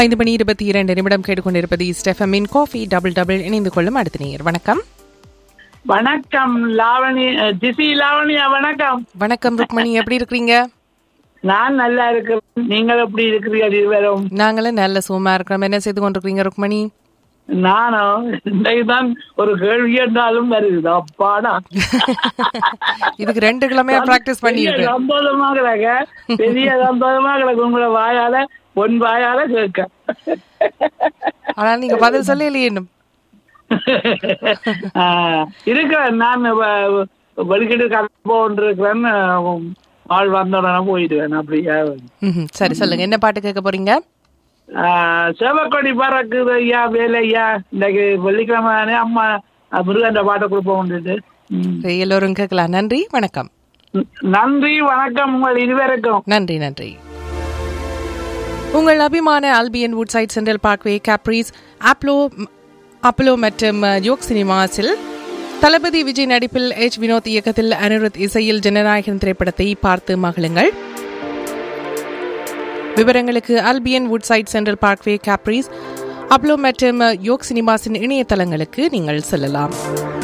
ஐந்து மணி இருபத்தி இரண்டு நிமிடம் கேட்டுக்கொண்டிருப்பது ஸ்டெஃபமின் காஃபி டபுள் டபுள் இணைந்து கொள்ளும் அடுத்த நேயர் வணக்கம் வணக்கம் லாவணி ஜிசி லாவணியா வணக்கம் வணக்கம் ருக்மணி எப்படி இருக்கிறீங்க நான் நல்லா இருக்கிறேன் நீங்கள் எப்படி இருக்கிறீர்கள் இருவரும் நாங்களும் நல்ல சுகமா இருக்கிறோம் என்ன செய்து கொண்டிருக்கீங்க ருக்மணி நானும் இன்றைக்கு தான் ஒரு கேள்வி என்றாலும் வருது அப்பாடா இதுக்கு ரெண்டு கிழமையா பிராக்டிஸ் பெரிய பண்ணியிருக்கேன் சந்தோஷமா கிடக்க பெரிய சந்தோஷமா கிடக்கு உங்களை வாயால பொன் வாயால கேட்க ஆனா நீங்க பதில் சொல்லலையே இன்னும் ஆஹ், இருக்கிறேன் நான் வ- வெளிக்கிட்டு கலப்போன்று இருக்கிறேன் ஆள் வந்த உடனே போயிடுவேன் அப்படியா ம்ஹும். சரி சொல்லுங்க என்ன பாட்டு கேட்க போறீங்க ஆஹ், சேவக்கொடி பறக்குது ஐயா வேலை ஐயா இன்னைக்கு வெள்ளிக்கிழமை தானே அம்மா அஹ், முருகன் பாட்டை கொடுப்போம்ட்டு ம். சரி, எல்லோரும் கேட்கலாம் நன்றி வணக்கம் நன்றி வணக்கம் உங்கள் இருவருக்கும் நன்றி நன்றி உங்கள் அபிமான Albion Woodside Central Parkway Caprice Apollo Apollo மற்றும் யோக் சினிமாஸில் தளபதி விஜய் நடிப்பில் எச் வினோத் இயக்கத்தில் அனிருத் இசையில் ஜனநாயகன் திரைப்படத்தை பார்த்து மகிழுங்கள் விவரங்களுக்கு Albion Woodside Central Parkway Caprice Apollo மற்றும் யோக் சினிமாஸின் இணையதளங்களுக்கு நீங்கள் செல்லலாம்